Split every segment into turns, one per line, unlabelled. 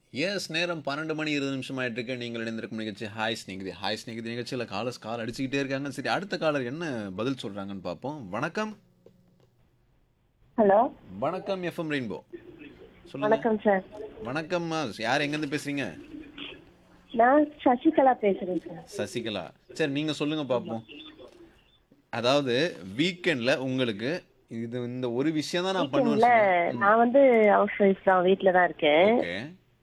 S நேரம் பன்னெண்டு மணி இருபது நிமிஷம் ஆயிட்டு இருக்கு நீங்கள் இணைந்திருக்கும் நிகழ்ச்சி ஹாய் ஸ்நேகிதி ஹாய் ஸ்நேகிதி நிகழ்ச்சியில் காலர்ஸ் கால் அடிச்சுக்கிட்டே இருக்காங்க சரி அடுத்த காலர் என்ன பதில் சொல்றாங்கன்னு பார்ப்போம் வணக்கம்
ஹலோ
வணக்கம் எஃப்எம் ரெயின்போ சொல்லுங்க
வணக்கம் சார்
வணக்கம்மா யார் எங்கேருந்து பேசுறீங்க
நான் சசிகலா பேசுறேன் சார்
சசிகலா சரி நீங்க சொல்லுங்க பார்ப்போம் அதாவது வீக்கெண்ட்ல உங்களுக்கு இது இந்த ஒரு விஷயம் தான் நான்
இல்ல
பண்ணுவேன்
நான் வந்து ஹவுஸ் ஒய்ஃப் தான் வீட்ல தான் இருக்கேன்
ஓகே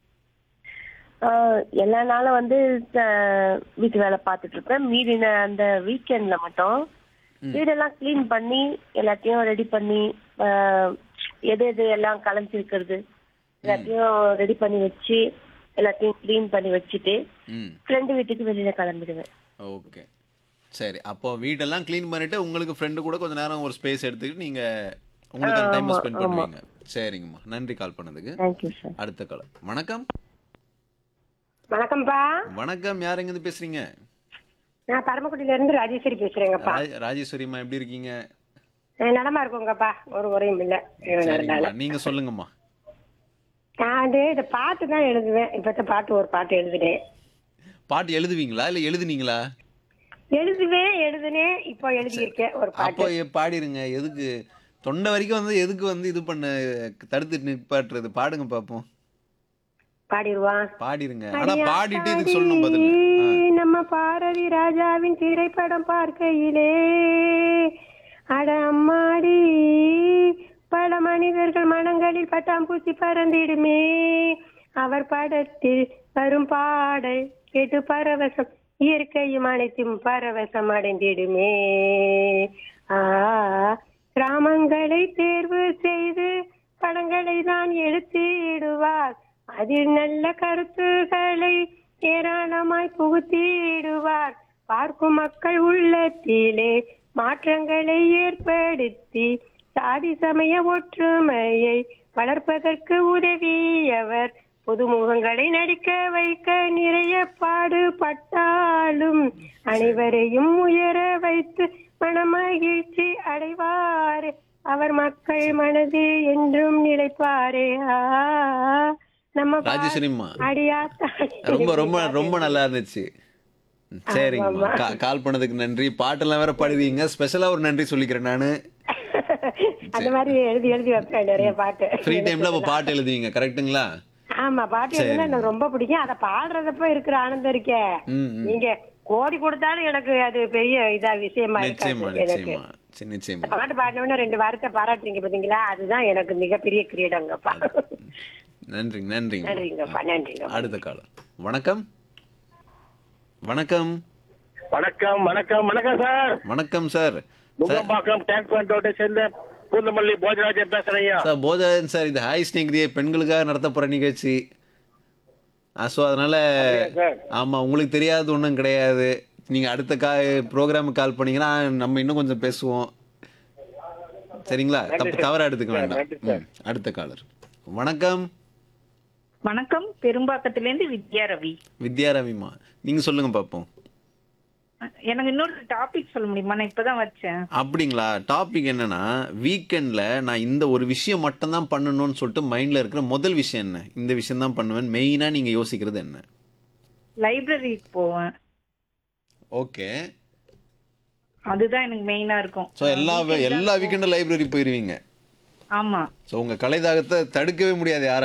ஆஹ் எல்லா நாளும் வந்து ஆஹ் வீட்டு வேலை பார்த்துட்டு இருப்பேன் மீதி நே- அந்த வீக்கெண்ட்ல மட்டும் வீடெல்லாம் க்ளீன் பண்ணி எல்லாத்தையும் ரெடி பண்ணி ஆஹ் எது எது எல்லாம் கலைஞ்சிருக்கிறது எல்லாத்தையும் ரெடி பண்ணி வச்சு எல்லாத்தையும் க்ளீன் பண்ணி வச்சுட்டு
ம்
ஃப்ரெண்டு வீட்டுக்கு வெளியில கிளம்பிடுவேன்
ஓகே சரி அப்போ வீடெல்லாம் க்ளீன் பண்ணிட்டு உங்களுக்கு ஃப்ரெண்டு கூட கொஞ்ச நேரம் ஒரு ஸ்பேஸ் எடுத்துக்கிட்டு நீங்க உங்களுக்கு டைம்
ஆமா,
ஸ்பெண்ட்
ஆமா.
பண்ணுவீங்க சரிங்கம்மா நன்றி கால் பண்ணதுக்கு
தேங்க்யூ சார்
அடுத்த கால் வணக்கம்
வணக்கம்ப்பா
வணக்கம் யார் எங்கேருந்து பேசுறீங்க
நான் பரமக்குடியில இருந்து ராஜேஸ்வரி பேசுறேங்கப்பா
ராஜ- ராஜேஸ்வரிம்மா எப்படி இருக்கீங்க
நான் நலமா இருக்கோங்கப்பா ஒரு குறையும் இல்ல இறைவன்
சரிங்கம்மா
அருளால.
நீங்க சொல்லுங்கம்மா
நான் வந்து இந்த பாட்டு தான் எழுதுவேன் இப்பத்த பாட்டு ஒரு பாட்டு எழுதுனேன்
பாட்டு எழுதுவீங்களா இல்ல எழுதுனீங்களா
எழுதுவேன் எழுதுனேன் இப்போ எழுதியிருக்கேன் ஒரு
அப்போ
பாட்டு
எ- பாடிருங்க எதுக்கு தொண்டை வரைக்கும் வந்து எதுக்கு வந்து இது பண்ண தடுத்து நிப்பாட்டுறது பாடுங்க பாப்போம்
பாடிடுவான்
பாடிருங்க ஆனா பாடிட்டு இதுக்கு சொல்லணும் பதில் ஆ.
நம்ம பாரதி ராஜாவின் திரைப்படம் பார்க்கையிலே அட அம்மாடி பல மனிதர்கள் மனங்களில் பட்டாம்பூச்சி பறந்திடுமே அவர் படத்தில் வரும் பாடல் கேட்டு பரவசம் இயற்கையும் அனைத்தும் பரவசம் அடைந்திடுமே ஆ கிராமங்களை தேர்வு செய்து படங்களை தான் எழுத்திடுவார் அதில் நல்ல கருத்துக்களை ஏராளமாய் புகுத்திடுவார் பார்க்கும் மக்கள் உள்ளத்திலே மாற்றங்களை ஏற்படுத்தி சாதி சமய ஒற்றுமையை வளர்ப்பதற்கு உதவியவர் புதுமுகங்களை நடிக்க வைக்க நிறைய பாடுபட்டாலும் அனைவரையும் உயர வைத்து மனமகிழ்ச்சி அடைவார் அவர் மக்கள் மனது என்றும் நிலைப்பாரே ஆ, நம்ம பா-
ராஜேஸ்வரிம்மா
அடியாத்தா
ரொம்ப ரொம்ப ரொம்ப நல்லா இருந்துச்சு சரிங்கம்மா கா- கால் பண்ணதுக்கு நன்றி பாட்டெல்லாம் வேற பாடுவீங்க ஸ்பெஷலா ஒரு நன்றி சொல்லிக்கிறேன் நானு
அந்த மாதிரி எழுதி எழுதி வைப்பேன் நிறைய பாட்டு
ஃப்ரீ டைம்ல அப்ப பாட்டு எழுதுவீங்க கரெக்ட்டுங்களா
ஆமா பாட்டு எழுதுனா எனக்கு ரொம்ப பிடிக்கும் அதை பாடுறதப்ப இருக்கிற ஆனந்தம் இருக்கே
ம் ம்.
நீங்க கோடி கொடுத்தாலும் எனக்கு அது பெரிய இதா விஷயமா
நிச்சயமா
இருக்காது எனக்கு
நிச்சயமா சரி, நிச்சயமா
பாட்டு பாடினோட ரெண்டு வாரத்தை பாராட்டுறீங்க பாத்தீங்களா அதுதான் எனக்கு மிகப்பெரிய கிரீடங்கப்பா
நன்றி நன்றிங்க
நன்றிங்கப்பா நன்றிங்க
அடுத்த காலம் வணக்கம் வணக்கம்
வணக்கம் வணக்கம் வணக்கம் சார்
வணக்கம் சார்
முகம்பாக்கம் டேங்க் பண்டோட சேர்ந்த பூந்தமல்லி போஜராஜன் பேசுறேன் ஐயா
சார் போஜராஜன் சார் இது ஹாய் ஸ்நேகிதியை பெண்களுக்காக நடத்த போற நிகழ்ச்சி ஸோ அதனால
சார்.
ஆமா உங்களுக்கு தெரியாதது ஒன்றும் கிடையாது நீங்க அடுத்த கா ப்ரோக்ராமுக்கு கால் பண்ணீங்கன்னா நம்ம இன்னும் கொஞ்சம் பேசுவோம் சரிங்களா தப்பு தவறா எடுத்துக்க வேண்டாம்
நன்றி சார்.
ம், அடுத்த காலர் வணக்கம்
வணக்கம் பெரும்பாக்கத்திலேருந்து வித்யா ரவி
வித்யா ரவிமா நீங்க சொல்லுங்க பார்ப்போம்
எனக்கு இன்னொரு டாபிக் சொல்ல முடியுமா நான் இப்பதான் வச்சேன்
அப்படிங்களா டாபிக் என்னன்னா வீக்கெண்ட்ல நான் இந்த ஒரு விஷயம் மட்டும் தான் பண்ணணும்னு சொல்லிட்டு மைண்ட்ல இருக்கிற முதல் விஷயம் என்ன இந்த விஷயம் தான் பண்ணுவேன் மெயினா நீங்க யோசிக்கிறது என்ன
லைப்ரரிக்கு போவேன்
ஓகே
அதுதான் எனக்கு மெயினா இருக்கும்
ஸோ எல்லா எல்லா வீக்கெண்டும் லைப்ரரி போயிருவீங்க
ஆமா
ஸோ உங்க கலைதாகத்தை தடுக்கவே முடியாது யாரா